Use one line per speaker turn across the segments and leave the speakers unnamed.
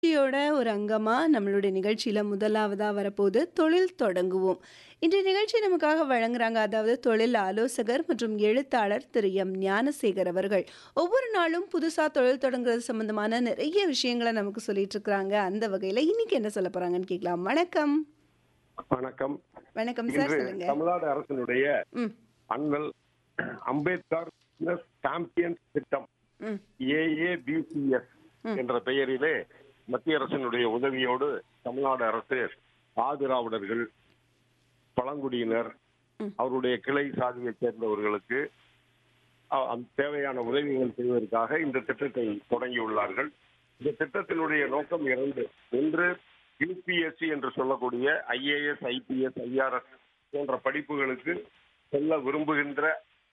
நிகழ்ச்சியோட ஒரு அங்கமா நம்மளுடைய நிகழ்ச்சியில முதலாவதா வரப்போது தொழில் தொடங்குவோம். இன்றைய நிகழ்ச்சி நமக்காக வழங்குறாங்க. அதாவது தொழில் ஆலோசகர் மற்றும் எழுத்தாளர் திரு எம். ஞானசேகர் அவர்கள். ஒவ்வொரு நாளும் புதுசா தொழில் தொடங்குறது சம்பந்தமான நிறைய விஷயங்கள நமக்கு சொல்லிட்டு இருக்கிறாங்க. அந்த வகையில இன்னைக்கு என்ன சொல்லப் போறாங்கன்னு கேட்கலாம். வணக்கம்.
வணக்கம்
வணக்கம் சார்
இன்று
சொல்லுங்க.
தமிழ்நாடு அரசினுடைய
ம்.
அண்ணல் அம்பேத்கர் பிசினஸ் சாம்பியன்ஸ் திட்டம்
ம்.
ஏஏபிசிஎஸ்
ம்.
என்ற பெயரிலே மத்திய அரசினுடைய உதவியோடு தமிழ்நாடு அரசு ஆதிராவிடர்கள் பழங்குடியினர்
ம்.
அவருடைய கிளை சாதியைச் சேர்ந்தவர்களுக்கு அ- அந்த தேவையான உதவிகள் செய்வதற்காக இந்த திட்டத்தை தொடங்கியுள்ளார்கள் இந்த திட்டத்தினுடைய நோக்கம் இரண்டு ஒன்று யூபிஎஸ்சி என்று சொல்லக்கூடிய ஐஏஎஸ் ஐபிஎஸ் ஐஆர்எஸ் போன்ற படிப்புகளுக்கு செல்ல விரும்புகின்ற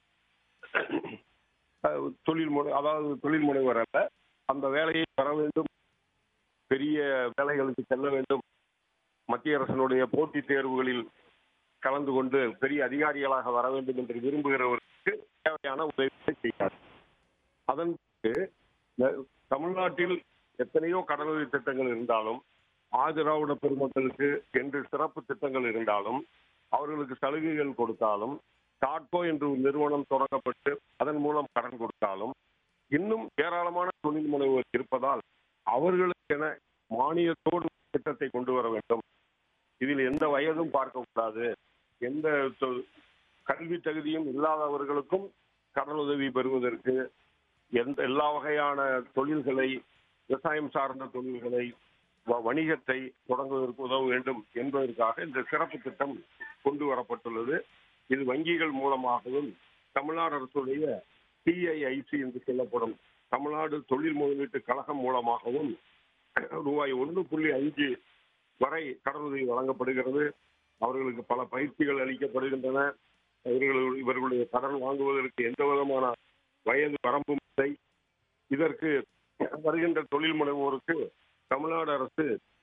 அஹ், தொழில் முனை அதாவது தொழில் முனைவர் அல்ல அந்த வேலையை பெற வேண்டும் பெரிய வேலைகளுக்கு செல்ல வேண்டும் மத்திய அரசினுடைய போட்டித் தேர்வுகளில் கலந்து கொண்டு பெரிய அதிகாரிகளாக வர வேண்டும் என்று விரும்புகிறவர்களுக்கு தேவையான உதவிகளை செய்கிறார் அதன் பிறகு ந- தமிழ்நாட்டில் எத்தனையோ கடனுதவி திட்டங்கள் இருந்தாலும் ஆதிராவிட பெருமக்களுக்கு என்று சிறப்பு திட்டங்கள் இருந்தாலும் அவர்களுக்கு சலுகைகள் கொடுத்தாலும் டாட்கோ என்று ஒரு நிறுவனம் தொடங்கப்பட்டு அதன் மூலம் கடன் கொடுத்தாலும் இன்னும் ஏராளமான தொழில் முனைவோர் இருப்பதால் அவர்களுக்கென மானியத்தோடு திட்டத்தை கொண்டு வர வேண்டும் இதில் எந்த வயதும் பார்க்கக்கூடாது எந்த தொ- கல்வி தகுதியும் இல்லாதவர்களுக்கும் கடனுதவி பெறுவதற்கு எந்த எல்லா வகையான தொழில்களை விவசாயம் சார்ந்த தொழில்களை வ- வணிகத்தை தொடங்குவதற்கு உதவ வேண்டும் என்பதற்காக இந்த சிறப்பு திட்டம் கொண்டு வரப்பட்டுள்ளது இது வங்கிகள் மூலமாகவும் தமிழ்நாடு அரசுடைய டிஐஐசி என்று சொல்லப்படும் தமிழ்நாடு தொழில் முதலீட்டு கழகம் மூலமாகவும் ரூபாய் ஒன்று புள்ளி அஞ்சு வரை கடனுதவி வழங்கப்படுகிறது அவர்களுக்கு பல பயிற்சிகள் அளிக்கப்படுகின்றன இவர்கள் இவர்களுடைய கடன் வாங்குவதற்கு எந்த விதமான வயது வரம்பும் இல்லை இதற்கு வருகின்ற தொழில் முனைவோருக்கு தமிழ்நாடு அரசு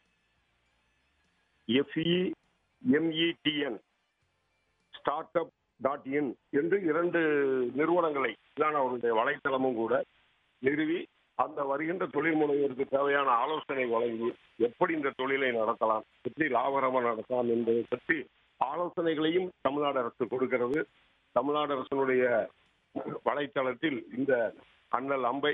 எஃப்இ எம்இடிஎன் ஸ்டார்ட் அப் டாட் இன் என்று இரண்டு நிறுவனங்களை இதான் அவருடைய வலைத்தளமும் கூட நிறுவி அந்த வருகின்ற தொழில் முனைவோருக்கு தேவையான ஆலோசனை வழங்கி எப்படி இந்த தொழிலை நடத்தலாம் எப்படி லாபகரமாக நடத்தலாம் என்பதை பற்றி ஆலோசனைகளையும் தமிழ்நாடு அரசு கொடுக்கிறது தமிழ்நாடு அரசினுடைய வலைத்தளத்தில் இந்த Annal Ambai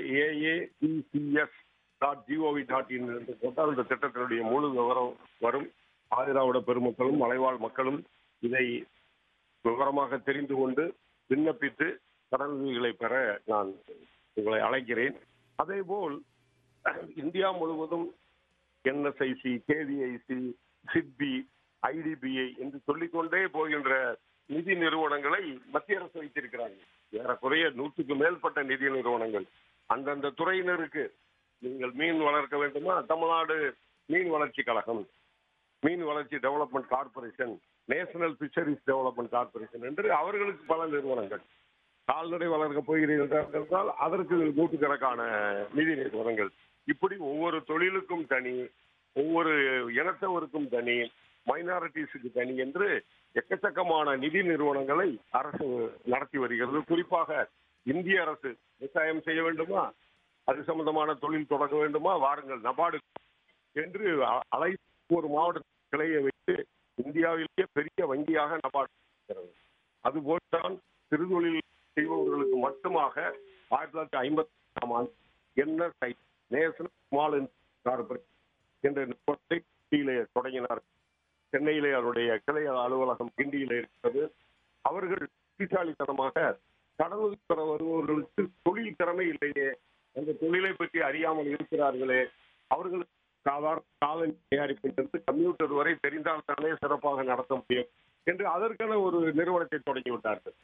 AABCS dot GOV dot in என்று போட்டால் இந்த திட்டத்தினுடைய முழு விவரம் வரும் ஆதிராவிட பெருமக்களும் மலைவாழ் மக்களும் இதை விவரமாக தெரிந்து கொண்டு விண்ணப்பித்து கடனுதவிகளை பெற நான் உங்களை அழைக்கிறேன் அதேபோல் இந்தியா முழுவதும் என்எஸ்ஐசி கேவிஐசி சிட்பி ஐடிபிஐ என்று சொல்லிக்கொண்டே போகின்ற நிதி நிறுவனங்களை மத்திய அரசு வைத்திருக்கிறாங்க ஏறக்குறைய நூற்றுக்கு மேற்பட்ட நிதி நிறுவனங்கள் அந்தந்த துறையினருக்கு நீங்கள் மீன் வளர்க்க வேண்டுமா தமிழ்நாடு மீன் வளர்ச்சி கழகம் மீன் வளர்ச்சி development corporation national fisheries development corporation என்று அவர்களுக்கு பல நிறுவனங்கள் கால்நடை வளர்க்க போகிறீர்கள் என்றால் அதற்கு நூற்றுக்கணக்கான நிதி நிறுவனங்கள் இப்படி ஒவ்வொரு தொழிலுக்கும் தனி ஒவ்வொரு இனத்தவருக்கும் தனி மைனாரிட்டிஸுக்கு தனி என்று எக்கச்சக்கமான நிதி நிறுவனங்களை அரசு நடத்தி வருகிறது குறிப்பாக இந்திய அரசு விவசாயம் செய்ய வேண்டுமா அது சம்பந்தமான தொழில் தொடங்க வேண்டுமா வாருங்கள் நபார்டு என்று அ- அலை ஒரு மாவட்ட கிளையை வைத்து இந்தியாவிலேயே பெரிய வங்கியாக நபார்டு இருக்கிறது அதுபோல்தான் சிறுதொழில் செய்பவர்களுக்கு மட்டுமாக ஆயிரத்தி தொள்ளாயிரத்தி ஐம்பத்தி ஆம் ஆண்டு என்எஸ்ஐ நேஷனல் ஸ்மால் கார்பரேட் என்ற நிறுவனத்தை கிண்டியிலே தொடங்கினார் சென்னையிலே அவருடைய கிளை அலுவலகம் கிண்டியிலே இருக்கிறது அவர்கள் புத்திசாலித்தனமாக கடவுள் பெற வருபவர்களுக்கு தொழில் திறமை இல்லையே அந்த தொழிலை பற்றி அறியாமல் இருக்கிறார்களே அவர்களுக்கு சாதாரண காதல் தயாரிப்பிலிருந்து கம்ப்யூட்டர் வரை தெரிந்தால் தானே சிறப்பாக நடத்த முடியும் என்று அதற்கென ஒரு நிறுவனத்தை தொடங்கி விட்டார்கள்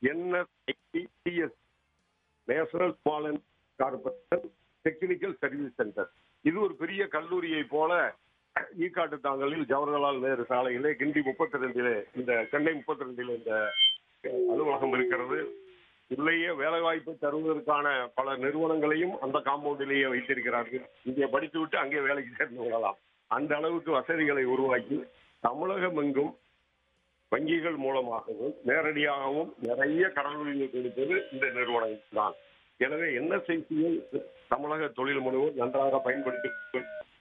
NSIDS national small and corporation technical service centre இது ஒரு பெரிய கல்லூரியை போல ஈக்காட்டு தாங்கலில் ஜவஹர்லால் நேரு சாலையிலே கிண்டி முப்பத்தி ரெண்டிலே இந்த சென்னை முப்பத்தி ரெண்டிலே இந்த அஹ், அலுவலகம் இருக்கிறது உள்ளேயே வேலைவாய்ப்பு தருவதற்கான பல நிறுவனங்களையும் அந்த காம்பவுண்டிலேயே வைத்திருக்கிறார்கள் இங்கே படித்துவிட்டு அங்கே வேலைக்கு சேர்ந்து கொள்ளலாம் அந்த அளவுக்கு வசதிகளை உருவாக்கி தமிழகம் எங்கும் வங்கிகள் மூலமாகவும் நேரடியாகவும் நிறைய கடனுதவி கொடுப்பது இந்த நிறுவனம் தான் எனவே என்ன செய்தியை தமிழக தொழில் முனைவோர் நன்றாக பயன்படுத்தி